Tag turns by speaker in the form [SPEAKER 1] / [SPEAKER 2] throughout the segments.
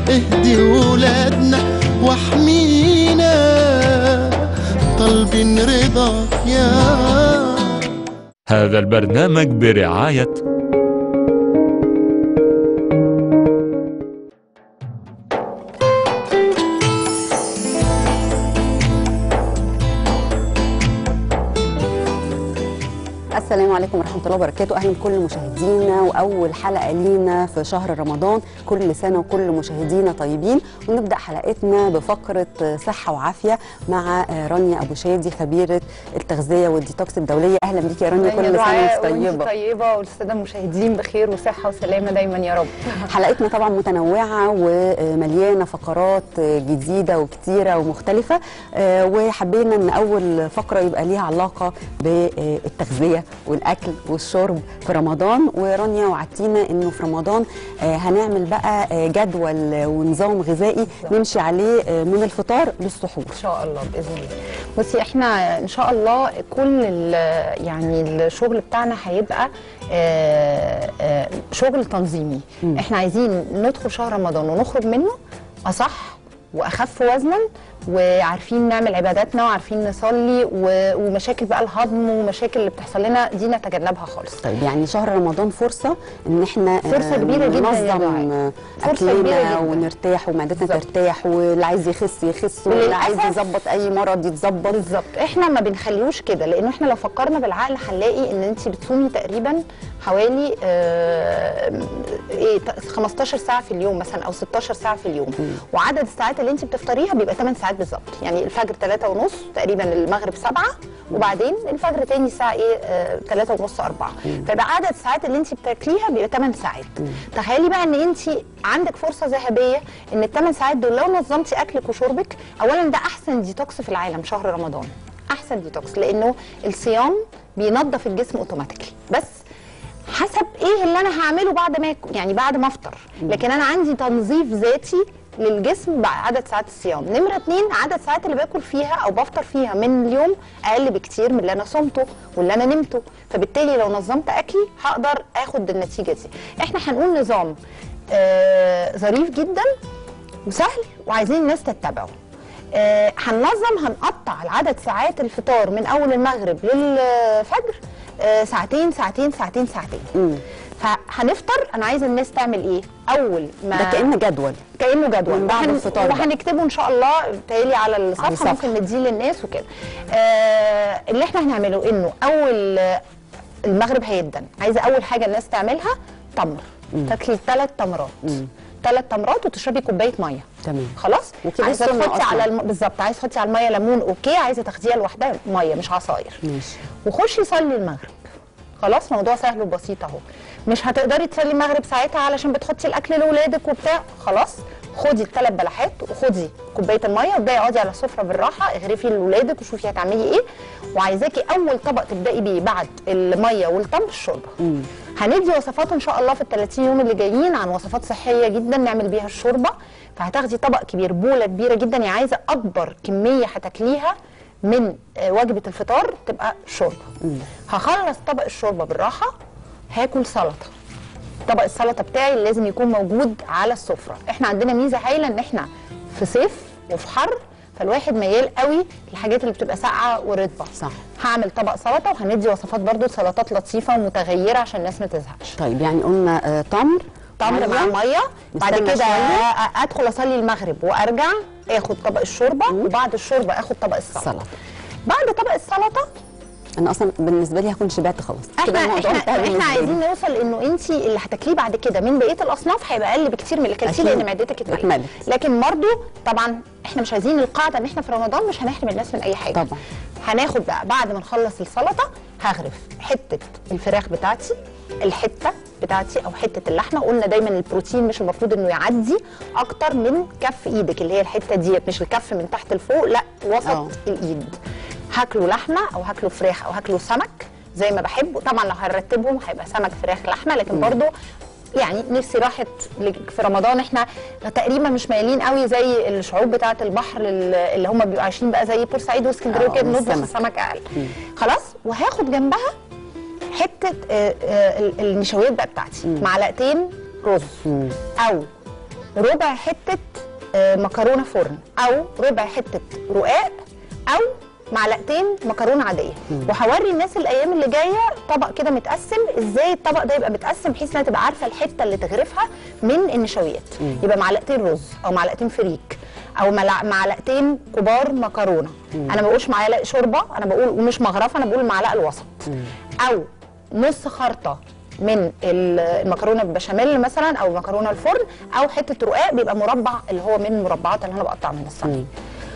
[SPEAKER 1] اهدي ولادنا واحمينا طالبين رضاك يا
[SPEAKER 2] هذا البرنامج برعاية
[SPEAKER 3] السلام عليكم ورحمة الله وبركاته أهلا بكل مشاهدينا وأول حلقة لينا في شهر رمضان كل سنة وكل مشاهدينا طيبين ونبدأ حلقتنا بفقرة صحة وعافية مع رانيا أبو شادي خبيرة التغذية والديتوكس الدولية أهلا بيك يا رانيا كل سنة وانت
[SPEAKER 4] وانت
[SPEAKER 3] طيبة
[SPEAKER 4] طيبة والسادة المشاهدين بخير وصحة وسلامة دايما يا رب
[SPEAKER 3] حلقتنا طبعا متنوعة ومليانة فقرات جديدة وكتيرة ومختلفة آه، وحبينا ان اول فقرة يبقى ليها علاقة بالتغذية والاكل والشرب في رمضان ورانيا وعدتينا انه في رمضان آه، هنعمل بقى آه، جدول ونظام غذائي نمشي عليه آه، من الفطار للسحور
[SPEAKER 4] ان شاء الله باذن الله بصي احنا ان شاء الله كل ال- يعني الشغل بتاعنا هيبقى آه، آه، شغل تنظيمي احنا عايزين ندخل شهر رمضان ونخرج منه اصح واخف وزنا وعارفين نعمل عباداتنا وعارفين نصلي و- ومشاكل بقى الهضم ومشاكل اللي بتحصل لنا دي نتجنبها خالص
[SPEAKER 3] طيب يعني شهر رمضان فرصة ان احنا آه،
[SPEAKER 4] فرصة كبيرة جدا يا
[SPEAKER 3] ننظم
[SPEAKER 4] دعاء.
[SPEAKER 3] آه،
[SPEAKER 4] فرصة كبيرة
[SPEAKER 3] اكلنا
[SPEAKER 4] جدا.
[SPEAKER 3] ونرتاح ومعدتنا
[SPEAKER 4] بالظبط.
[SPEAKER 3] ترتاح واللي عايز يخس يخس واللي عايز
[SPEAKER 4] وللأسف-
[SPEAKER 3] يظبط اي مرض يتظبط
[SPEAKER 4] بالظبط احنا ما بنخليوش كده لانه احنا لو فكرنا بالعقل هنلاقي ان انت بتصومي تقريبا حوالي آه ايه ت- 15 ساعه في اليوم مثلا او 16 ساعه في اليوم وعدد الساعات اللي انت بتفطريها بيبقى 8 ساعات بالظبط يعني الفجر 3 ونص تقريبا المغرب 7 وبعدين الفجر تاني الساعه ايه آه 3 ونص 4 فيبقى عدد الساعات اللي انت بتاكليها بيبقى 8 ساعات تخيلي بقى ان انت عندك فرصه ذهبيه ان الثمان ساعات دول لو نظمتي اكلك وشربك اولا ده احسن ديتوكس في العالم شهر رمضان احسن ديتوكس لانه الصيام بينظف الجسم اوتوماتيكلي بس حسب ايه اللي انا هعمله بعد ما آكل، يعني بعد ما افطر لكن انا عندي تنظيف ذاتي للجسم بعدد ساعات الصيام نمره اتنين عدد ساعات اللي باكل فيها او بفطر فيها من اليوم اقل بكتير من اللي انا صمته واللي انا نمته فبالتالي لو نظمت اكلي هقدر اخد النتيجه دي احنا هنقول نظام آه ظريف جدا وسهل وعايزين الناس تتبعه آه، هننظم هنقطع العدد ساعات الفطار من اول المغرب للفجر آه، ساعتين ساعتين ساعتين ساعتين فهنفطر انا عايزه الناس تعمل ايه اول ما
[SPEAKER 3] ده كأن جدول
[SPEAKER 4] كانه جدول
[SPEAKER 3] من بعد
[SPEAKER 4] وهن-
[SPEAKER 3] الفطار بقى.
[SPEAKER 4] وهنكتبه ان شاء الله تالي على الصفحه,
[SPEAKER 3] الصفحة.
[SPEAKER 4] ممكن نديه للناس وكده آه اللي احنا هنعمله انه اول آه، المغرب هيدن عايزه اول حاجه الناس تعملها تمر تاكلي ثلاث تمرات ثلاث تمرات وتشربي كوبايه ميه
[SPEAKER 3] تمام
[SPEAKER 4] خلاص
[SPEAKER 3] وكده
[SPEAKER 4] عايزه
[SPEAKER 3] السنة
[SPEAKER 4] تحطي
[SPEAKER 3] أصلاً.
[SPEAKER 4] على الم... بالظبط عايزه تحطي على الميه ليمون اوكي عايزه تاخديها لوحدها ميه مش عصاير
[SPEAKER 3] ماشي
[SPEAKER 4] وخشي صلي المغرب خلاص موضوع سهل وبسيط اهو مش هتقدري تصلي المغرب ساعتها علشان بتحطي الاكل لاولادك وبتاع خلاص خدي الثلاث بلحات وخدي كوبايه الميه وابداي اقعدي على السفره بالراحه اغرفي لاولادك وشوفي هتعملي ايه وعايزاكي اول طبق تبداي بيه بعد الميه والتمر الشوربه هندي وصفات ان شاء الله في ال 30 يوم اللي جايين عن وصفات صحيه جدا نعمل بيها الشوربه فهتاخدي طبق كبير بوله كبيره جدا يعني عايزه اكبر كميه هتاكليها من آه، وجبه الفطار تبقى شوربه هخلص طبق الشوربه بالراحه هاكل سلطه طبق السلطه بتاعي اللي لازم يكون موجود على السفره احنا عندنا ميزه هايله ان احنا في صيف وفي حر فالواحد ميال قوي للحاجات اللي بتبقى ساقعه ورطبه
[SPEAKER 3] صح.
[SPEAKER 4] هعمل طبق سلطه وهندي وصفات برضو سلطات لطيفه ومتغيره عشان الناس ما تزهقش
[SPEAKER 3] طيب يعني قلنا آه، تمر
[SPEAKER 4] تمر مع ميه بعد
[SPEAKER 3] نستنى
[SPEAKER 4] كده
[SPEAKER 3] شوية.
[SPEAKER 4] أ- ادخل اصلي المغرب وارجع اخد طبق الشوربه وبعد الشوربه اخد طبق السلطه
[SPEAKER 3] سلطة.
[SPEAKER 4] بعد طبق السلطه
[SPEAKER 3] انا اصلا بالنسبه لي هكون شبعت خلاص كده
[SPEAKER 4] احنا
[SPEAKER 3] الموضوع
[SPEAKER 4] احنا,
[SPEAKER 3] انتهى
[SPEAKER 4] احنا
[SPEAKER 3] بالنسبة لي.
[SPEAKER 4] عايزين نوصل انه انت اللي هتاكليه بعد كده من بقيه الاصناف هيبقى اقل بكتير من اللي كلتيه
[SPEAKER 3] أكيد.
[SPEAKER 4] لان معدتك اتملت
[SPEAKER 3] اتملت.
[SPEAKER 4] لكن برضو طبعا احنا مش عايزين القاعده ان احنا في رمضان مش هنحرم الناس من اي حاجه
[SPEAKER 3] طبعا.
[SPEAKER 4] هناخد بقى بعد ما نخلص السلطه هغرف حته الفراخ بتاعتي الحته بتاعتي او حته اللحمه قلنا دايما البروتين مش المفروض انه يعدي اكتر من كف ايدك اللي هي الحته ديت مش الكف من تحت لفوق لا وسط
[SPEAKER 3] اه.
[SPEAKER 4] الايد هاكله لحمه او هاكله فراخ او هاكله سمك زي ما بحب طبعا لو هنرتبهم هيبقى سمك فراخ لحمه لكن برضو يعني نفسي راحت ل- في رمضان احنا تقريبا مش مايلين قوي زي الشعوب بتاعه البحر ال- اللي هم بيبقوا عايشين بقى زي بورسعيد واسكندريه
[SPEAKER 3] اه،
[SPEAKER 4] وكده بنطبخ
[SPEAKER 3] والسمك.
[SPEAKER 4] السمك اقل خلاص وهاخد جنبها حته آه، آه، ال- النشويات بقى بتاعتي معلقتين رز او ربع حته آه، مكرونه فرن او ربع حته رقاق او معلقتين مكرونه عاديه وهوري الناس الايام اللي جايه طبق كده متقسم ازاي الطبق ده يبقى متقسم بحيث انها تبقى عارفه الحته اللي تغرفها من النشويات يبقى معلقتين رز او معلقتين فريك او ملع- معلقتين كبار مكرونه انا ما بقولش معلقه شوربه انا بقول ومش مغرفه انا بقول المعلقه الوسط او نص خرطه من ال- المكرونه بالبشاميل مثلا او المكرونه الفرن او حته رقاق بيبقى مربع اللي هو من المربعات اللي انا بقطعها من الصينيه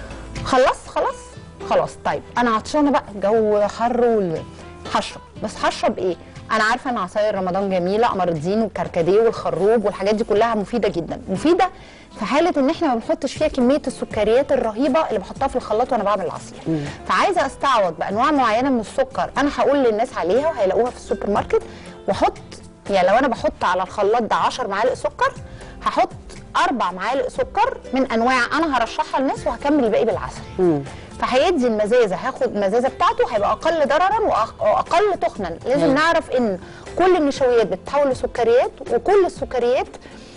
[SPEAKER 4] خلص خلاص خلاص طيب انا عطشانه بقى الجو حر وال- هشرب بس هشرب ايه انا عارفه ان عصاير رمضان جميله قمر الدين والكركديه والخروب والحاجات دي كلها مفيده جدا مفيده في حاله ان احنا ما بنحطش فيها كميه السكريات الرهيبه اللي بحطها في الخلاط وانا بعمل العصير فعايزه استعوض بانواع معينه من السكر انا هقول للناس عليها وهيلاقوها في السوبر ماركت واحط يعني لو انا بحط على الخلاط ده 10 معالق سكر هحط اربع معالق سكر من انواع انا هرشحها للناس وهكمل الباقي بالعسل فهيدي المزازه هاخد المزازه بتاعته هيبقى اقل ضررا وأق- واقل تخنا لازم
[SPEAKER 3] حلو.
[SPEAKER 4] نعرف ان كل النشويات بتتحول لسكريات وكل السكريات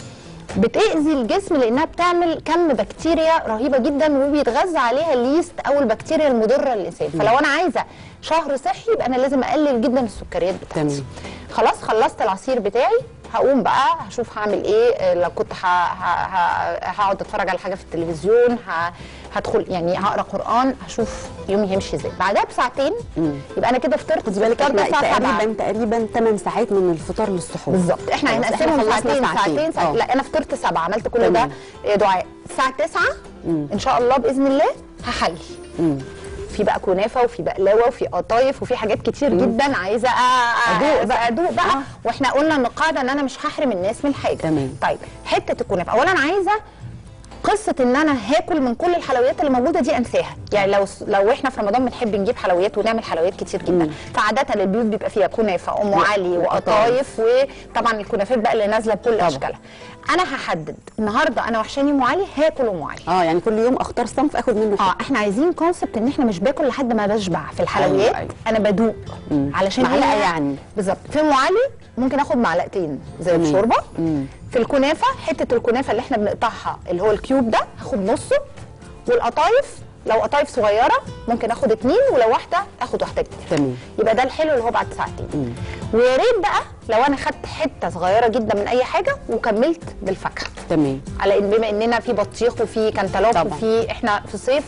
[SPEAKER 4] بتأذي الجسم لانها بتعمل كم بكتيريا رهيبه جدا وبيتغذى عليها الليست او البكتيريا المضره للانسان فلو انا عايزه شهر صحي يبقى انا لازم اقلل جدا السكريات بتاعتي
[SPEAKER 3] تمام.
[SPEAKER 4] خلاص خلصت العصير بتاعي هقوم بقى هشوف هعمل ايه آه، لو كنت ه- ه- ه- هقعد اتفرج على حاجه في التلفزيون ه- هدخل يعني هقرا قران هشوف يومي هيمشي ازاي بعدها بساعتين يبقى انا كده فطرت
[SPEAKER 3] خدي بالك
[SPEAKER 4] فطرت
[SPEAKER 3] احنا
[SPEAKER 4] الساعة سبعة.
[SPEAKER 3] تقريبا تقريبا 8 ساعات من الفطار للسحور
[SPEAKER 4] بالظبط احنا
[SPEAKER 3] خلاص،
[SPEAKER 4] هنقسمهم
[SPEAKER 3] خلصنا
[SPEAKER 4] ساعتين ساعتين, ساعتين.
[SPEAKER 3] آه.
[SPEAKER 4] لا انا فطرت سبعه عملت كل ده
[SPEAKER 3] تمام.
[SPEAKER 4] آه، دعاء الساعه 9 ان شاء الله باذن الله هحلي في بقى كنافه وفي بقلاوه وفي قطايف وفي حاجات كتير جدا عايزه أ- أ-
[SPEAKER 3] أدوق بقى.
[SPEAKER 4] ادوق بقى
[SPEAKER 3] آه.
[SPEAKER 4] واحنا قلنا ان القاعده ان انا مش هحرم الناس من حاجه
[SPEAKER 3] تمام.
[SPEAKER 4] طيب حته الكنافه اولا عايزه قصه ان انا هاكل من كل الحلويات اللي موجوده دي انساها يعني لو لو احنا في رمضان بنحب نجيب حلويات ونعمل حلويات كتير جدا فعاده البيوت بيبقى فيها كنافه ام علي وقطايف وطبعا الكنافات بقى اللي نازله بكل اشكالها انا هحدد النهارده انا وحشاني ام علي هاكل ام علي
[SPEAKER 3] اه يعني كل يوم اختار صنف اخد منه
[SPEAKER 4] اه
[SPEAKER 3] حته
[SPEAKER 4] احنا عايزين كونسبت ان احنا مش باكل لحد ما بشبع في الحلويات
[SPEAKER 3] أيوة، أيوة.
[SPEAKER 4] انا بدوق علشان
[SPEAKER 3] معلقة
[SPEAKER 4] هي-
[SPEAKER 3] يعني.
[SPEAKER 4] بالظبط في ام علي ممكن اخد معلقتين زي
[SPEAKER 3] تمام.
[SPEAKER 4] الشوربه في الكنافه حته الكنافه اللي احنا بنقطعها اللي هو الكيوب ده هاخد نصه والقطايف لو قطايف صغيره ممكن اخد اتنين ولو واحده اخد واحده كبيره
[SPEAKER 3] تمام.
[SPEAKER 4] يبقى ده الحلو اللي هو بعد ساعتين ويا ريت بقى لو انا خدت حته صغيره جدا من اي حاجه وكملت بالفاكهه
[SPEAKER 3] تمام
[SPEAKER 4] على ان بما اننا في بطيخ وفي كنتالوب
[SPEAKER 3] طبعا.
[SPEAKER 4] وفي احنا في صيف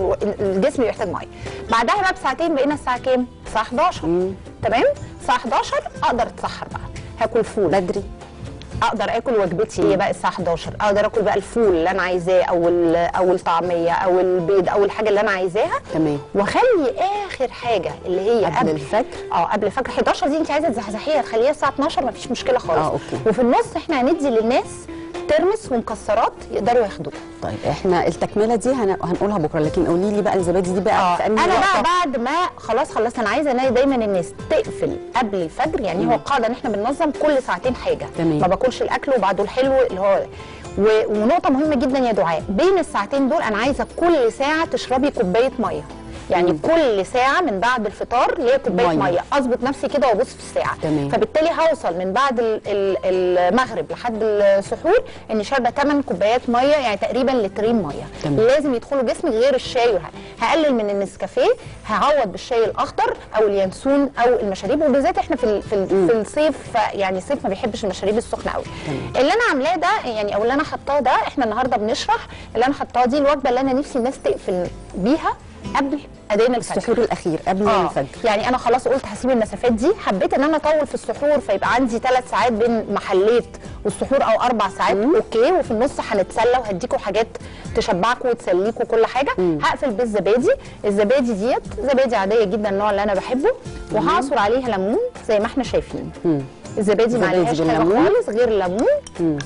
[SPEAKER 4] والجسم بيحتاج ميه بعدها بقى بساعتين بقينا الساعه كام الساعه 11 تمام الساعه 11 اقدر اتسحر بقى هاكل فول
[SPEAKER 3] بدري
[SPEAKER 4] اقدر اكل وجبتي هي بقى الساعه 11 اقدر اكل بقى الفول اللي انا عايزاه او ال- او الطعميه او البيض او الحاجه اللي انا عايزاها
[SPEAKER 3] تمام.
[SPEAKER 4] واخلي اخر حاجه اللي هي
[SPEAKER 3] قبل الفجر؟
[SPEAKER 4] اه قبل الفجر 11 دي انت عايزه تزحزحيها تخليها الساعه 12 مفيش مشكله خالص
[SPEAKER 3] آه، أوكي.
[SPEAKER 4] وفي النص احنا هندي للناس ترمس ومكسرات يقدروا ياخدوها
[SPEAKER 3] طيب احنا التكمله دي هن... هنقولها بكره لكن قولي لي بقى الزبادي دي بقى في انهي
[SPEAKER 4] انا بقى
[SPEAKER 3] وقت؟
[SPEAKER 4] بعد ما خلاص خلصت انا عايزه الاقي دايما الناس تقفل قبل الفجر يعني هو قاعده ان احنا بننظم كل ساعتين حاجه
[SPEAKER 3] تمام.
[SPEAKER 4] ما باكلش الاكل وبعده الحلو اللي هو و- ونقطه مهمه جدا يا دعاء بين الساعتين دول انا عايزه كل ساعه تشربي كوبايه ميه يعني كل ساعه من بعد الفطار ليا كوبايه
[SPEAKER 3] مية.
[SPEAKER 4] ميه اظبط نفسي كده وابص في الساعه
[SPEAKER 3] تمام.
[SPEAKER 4] فبالتالي هوصل من بعد ال- ال- المغرب لحد السحور اني شاربه 8 كوبايات ميه يعني تقريبا لترين ميه
[SPEAKER 3] تمام.
[SPEAKER 4] لازم يدخلوا جسمي غير الشاي وه- هقلل من النسكافيه هعوض بالشاي الاخضر او اليانسون او المشاريب وبالذات احنا في ال- في, ال- في الصيف يعني الصيف ما بيحبش المشاريب السخنه قوي اللي انا عاملاه ده يعني او اللي انا حطاه ده احنا النهارده بنشرح اللي انا حطاه دي الوجبه اللي انا نفسي الناس تقفل بيها قبل اذان الفجر
[SPEAKER 3] السحور الاخير قبل
[SPEAKER 4] آه.
[SPEAKER 3] الفجر
[SPEAKER 4] يعني انا خلاص قلت هسيب المسافات دي حبيت ان انا اطول في السحور فيبقى عندي ثلاث ساعات بين محلات والسحور او اربع ساعات اوكي وفي النص هنتسلى وهديكوا حاجات تشبعكوا وتسليكوا كل حاجه هقفل بالزبادي الزبادي ديت زبادي عاديه جدا النوع اللي انا بحبه وهعصر عليها ليمون زي ما احنا شايفين الزبادي ما
[SPEAKER 3] زبادي
[SPEAKER 4] عليهاش حاجه
[SPEAKER 3] بالليمون.
[SPEAKER 4] خالص غير ليمون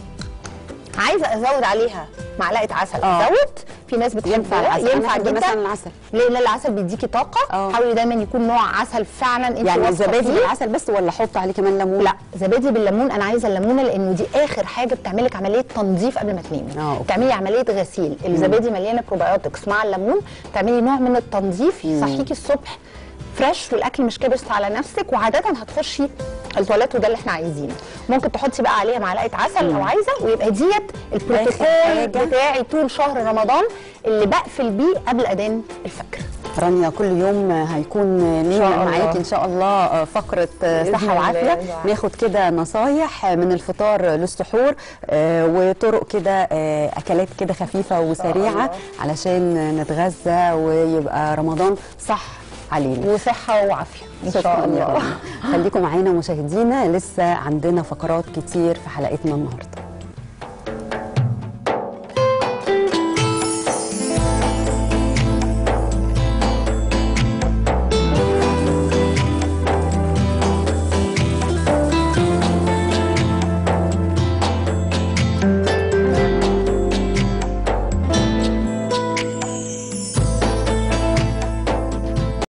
[SPEAKER 4] عايزه ازود عليها معلقه عسل
[SPEAKER 3] آه.
[SPEAKER 4] ازود في ناس بتحب
[SPEAKER 3] ينفع العسل أنا
[SPEAKER 4] ينفع
[SPEAKER 3] أحب
[SPEAKER 4] جدا
[SPEAKER 3] مثلا العسل
[SPEAKER 4] لان العسل بيديكي طاقه
[SPEAKER 3] آه.
[SPEAKER 4] حاولي دايما يكون نوع عسل فعلا انت
[SPEAKER 3] يعني
[SPEAKER 4] واثقة
[SPEAKER 3] زبادي
[SPEAKER 4] فيه.
[SPEAKER 3] بالعسل بس ولا احط عليه كمان ليمون
[SPEAKER 4] لا زبادي بالليمون انا عايزه الليمونه لانه دي اخر حاجه بتعمل لك عمليه تنظيف قبل ما تنامي
[SPEAKER 3] آه، أوكي.
[SPEAKER 4] بتعملي عمليه غسيل الزبادي مليانه بروبايوتكس مع الليمون تعملي نوع من التنظيف يصحيكي الصبح فريش والاكل مش كابس على نفسك وعاده هتخشي التواليت وده اللي احنا عايزينه ممكن تحطي بقى عليها معلقه عسل لو عايزه ويبقى ديت البروتوكول
[SPEAKER 3] حاجة.
[SPEAKER 4] بتاعي طول شهر رمضان اللي بقفل بيه قبل اذان الفجر
[SPEAKER 3] رانيا كل يوم هيكون لينا
[SPEAKER 4] الله.
[SPEAKER 3] معاكي ان شاء الله فقره
[SPEAKER 4] بإذن
[SPEAKER 3] صحه
[SPEAKER 4] الله.
[SPEAKER 3] وعافيه ناخد كده نصايح من الفطار للسحور آه، وطرق كده آه، اكلات كده خفيفه وسريعه علشان نتغذى ويبقى رمضان صح علينا
[SPEAKER 4] وصحه وعافيه ان
[SPEAKER 3] شكراً
[SPEAKER 4] شاء
[SPEAKER 3] يا
[SPEAKER 4] الله
[SPEAKER 3] رنا. خليكم معانا مشاهدينا لسه عندنا فقرات كتير في حلقتنا النهارده